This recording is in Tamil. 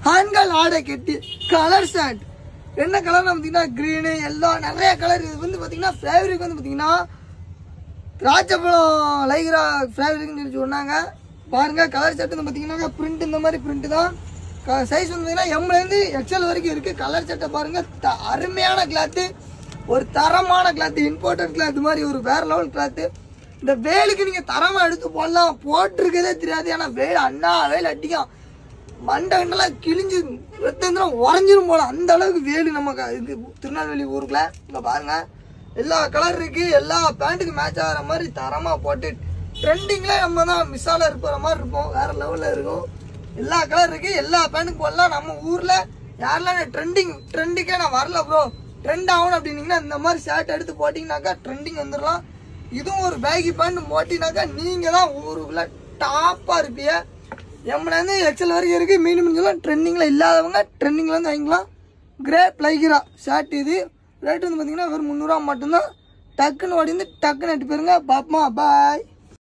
ஆண்கள் ஆடை கட்டி கலர் ஷர்ட் என்ன கலர்னு பார்த்தீங்கன்னா க்ரீனு எல்லோ நிறைய கலர் இது வந்து பார்த்தீங்கன்னா ஃபேப்ரிக் வந்து பார்த்தீங்கன்னா திராட்சைப்பழம் லைக்ரா ஃபேப்ரிக்னு சொல்லி சொன்னாங்க பாருங்க கலர் ஷர்ட் வந்து பார்த்தீங்கன்னா பிரிண்ட் இந்த மாதிரி பிரிண்ட் தான் சைஸ் வந்து பார்த்தீங்கன்னா எம்லேருந்து எக்ஸல் வரைக்கும் இருக்குது கலர் சட்டை பாருங்க த- அருமையான கிளாத்து ஒரு தரமான கிளாத்து இம்போர்ட்டட் கிளாத் மாதிரி ஒரு வேற லெவல் கிளாத்து இந்த வேலுக்கு நீங்கள் தரமாக எடுத்து போடலாம் போட்டிருக்கதே தெரியாது ஏன்னா வேல் அண்ணா வேல் அடிக்கும் மண்டை கண்டெல்லாம் கிழிஞ்சு ரத்தம் உறைஞ்சிரும் போல அந்த அளவுக்கு வேலு நம்ம க- இது திருநெல்வேலி ஊருக்குள்ள இங்க பாருங்க எல்லா கலர் இருக்கு எல்லா பேண்ட்டுக்கு மேட்ச் ஆகிற மாதிரி தரமா போட்டு ட்ரெண்டிங்ல நம்ம தான் மிஸ்ஸால இருக்கிற மாதிரி இருப்போம் வேற லெவல்ல இருக்கும் எல்லா கலர் இருக்கு எல்லா பேண்ட்டுக்கு போடலாம் நம்ம ஊர்ல யாரெல்லாம் ட்ரெண்டிங் ட்ரெண்டிக்கே நான் வரல ப்ரோ ட்ரெண்ட் ஆகணும் அப்படின்னீங்கன்னா இந்த மாதிரி ஷர்ட் எடுத்து போட்டிங்கனாக்கா ட்ரெண்டிங் வந்துடலாம் இதுவும் ஒரு பேகி பேண்ட் போட்டினாக்கா நீங்க தான் ஊருக்குள்ள டாப்பா இருப்பீங்க எம்லேருந்து எக்ஸல் வரைக்கும் இருக்குது மீண்டும் சொல்லலாம் ட்ரெண்டிங்கில் இல்லாதவங்க ட்ரெண்டிங்லேருந்து வாங்கிக்கலாம் கிரே ப்ளைகிரா ஷர்ட் இது ரேட் வந்து பார்த்தீங்கன்னா வெறும் முந்நூறுரூவா மட்டும்தான் டக்குன்னு ஓடி வந்து டக்குன்னு எட்டு போயிருங்க பாப்பமா பாய்